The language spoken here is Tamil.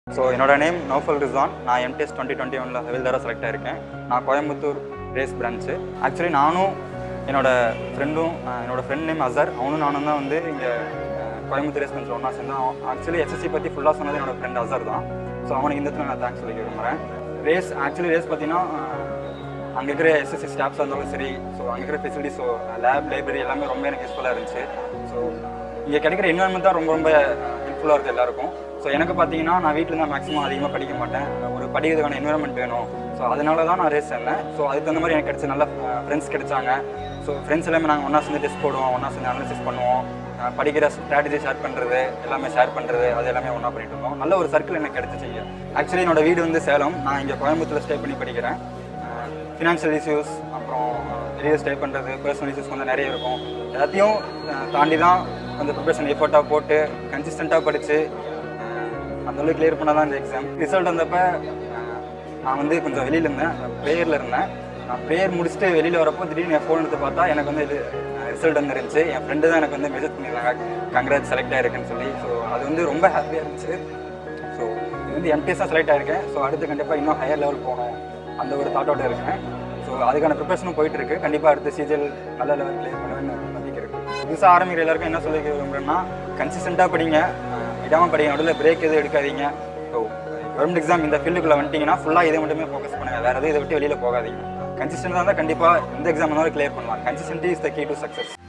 ஸோ என்னோட நேம் நௌஃபல் ரிஸ்வான் நான் எம்டிஎஸ் டுவெண்ட்டி டுவெண்ட்டி ஒனில் ஹவில்தாராக செலக்ட் ஆயிருக்கேன் நான் கோயம்புத்தூர் ரேஸ் பிரான்ச்சு ஆக்சுவலி நானும் என்னோட ஃப்ரெண்டும் என்னோட ஃப்ரெண்ட் நேம் அசர் அவனும் நானும் தான் வந்து இங்கே கோயம்புத்தூர் ரேஸ் பிரான்ச்சில் ஒன்றா சேர்ந்தோம் ஆக்சுவலி எஸ்எஸ்சி பற்றி ஃபுல்லாக சொன்னது என்னோட ஃப்ரெண்ட் அசர் தான் ஸோ அவனுக்கு இந்த இடத்துல நான் தேங்க்ஸ் சொல்லிக்க விரும்புகிறேன் ரேஸ் ஆக்சுவலி ரேஸ் பார்த்தீங்கன்னா அங்கே இருக்கிற எஸ்எஸ்சி ஸ்டாஃப்ஸாக இருந்தாலும் சரி ஸோ அங்கே இருக்கிற ஃபெசிலிட்டிஸ் ஸோ லேப் லைப்ரரி எல்லாமே ரொம்ப எனக்கு யூஸ்ஃபுல்லாக இருந்துச்சு ஸோ இங்கே கிடைக்கிற என்வரன்மெண்ட் தான் ரொம்ப ரொம்ப ஹெல்ப்ஃபுல்லாக இருக்குது எல்லாருக்கும் ஸோ எனக்கு பார்த்தீங்கன்னா நான் வீட்டில் தான் மேக்ஸிமம் அதிகமாக படிக்க மாட்டேன் ஒரு படிக்கிறதுக்கான என்வரன்மெண்ட் வேணும் ஸோ அதனால தான் நான் ரேஸ் இருந்தேன் ஸோ அதுக்கு தகுந்த மாதிரி எனக்கு கிடைச்ச நல்ல ஃப்ரெண்ட்ஸ் கிடைச்சாங்க ஸோ ஃப்ரெண்ட்ஸ் எல்லாமே நாங்கள் ஒன்றா சேர்ந்து டெஸ்ட் போடுவோம் ஒன்றா சேர்ந்து அனாலிசிஸ் பண்ணுவோம் அஹ் படிக்கிற ஸ்ட்ராட்டஜி ஷேர் பண்ணுறது எல்லாமே ஷேர் பண்ணுறது அது எல்லாமே ஒன்றா பண்ணிட்டு இருந்தோம் நல்ல ஒரு சர்க்கிள் எனக்கு கிடைச்சிச்சு ஆக்சுவலி என்னோட வீடு வந்து சேலம் நான் இங்கே கோயம்புத்தூரில் ஸ்டே பண்ணி படிக்கிறேன் ஃபினான்ஷியல் இஷ்யூஸ் அப்புறம் வெளியே ஸ்டே பண்ணுறது பர்சனல் இஷ்யூஸ் வந்து நிறைய இருக்கும் எல்லாத்தையும் அஹ், தாண்டி தான் கொஞ்சம் ப்ரிப்பரேஷன் எஃபர்ட்டாக போட்டு கன்சிஸ்டண்ட்டாக படித்து அந்த அளவுக்கு கிளியர் பண்ண தான் இந்த எக்ஸாம் ரிசல்ட் வந்தப்போ அஹ், நான் வந்து கொஞ்சம் வெளியில் இருந்தேன் ப்ரேயரில் இருந்தேன் நான் ப்ரேயர் முடிச்சுட்டு வெளியில் வரப்போ திடீர்னு என் ஃபோன் எடுத்து பார்த்தா எனக்கு வந்து இது ரிசல்ட் வந்துருந்துச்சு என் ஃப்ரெண்டு தான் எனக்கு வந்து மெசேஜ் பண்ணியிருந்தாங்க கங்க்ராட் செலக்ட் ஆயிருக்குன்னு சொல்லி ஸோ அது வந்து ரொம்ப ஹாப்பியாக இருந்துச்சு ஸோ இது வந்து எம்டிஎஸ்ஸாக செலக்ட் ஆயிருக்கேன் ஸோ அடுத்து கண்டிப்பாக இன்னும் ஹையர் லெவல் போகணும் அந்த ஒரு தாட்டோட இருக்கேன் ஸோ அதுக்கான ப்ரிப்பரேஷனும் போயிட்டு இருக்கு கண்டிப்பாக அடுத்து சிஜிஎல் நல்ல லெவல் கிளியர் பண்ணுவேன்னு நம்பிக்கை இருக்கு புதுசாக ஆரம்பிக்கிற எல்லாருக்கும் என்ன சொல்லி விரும்புகிறேன்னா கன்சிஸ்டண்ட்டாக படிங்க விடாமல் படிங்க நடுவில் பிரேக் எதுவும் எடுக்காதீங்க ஸோ கவர்மெண்ட் எக்ஸாம் இந்த ஃபீல்டுக்குள்ளே வந்துட்டீங்கன்னா ஃபுல்லாக இதை மட்டுமே ஃபோக்கஸ் பண்ணுங்க வேறு எதுவும் இதை விட்டு வெளியில் போகாதீங்க கன்சிஸ்டன்டாக இருந்தால் கண்டிப்பாக இந்த எக்ஸாம் இருந்தாலும் கிளியர் பண்ணலாம் consistency is the key to success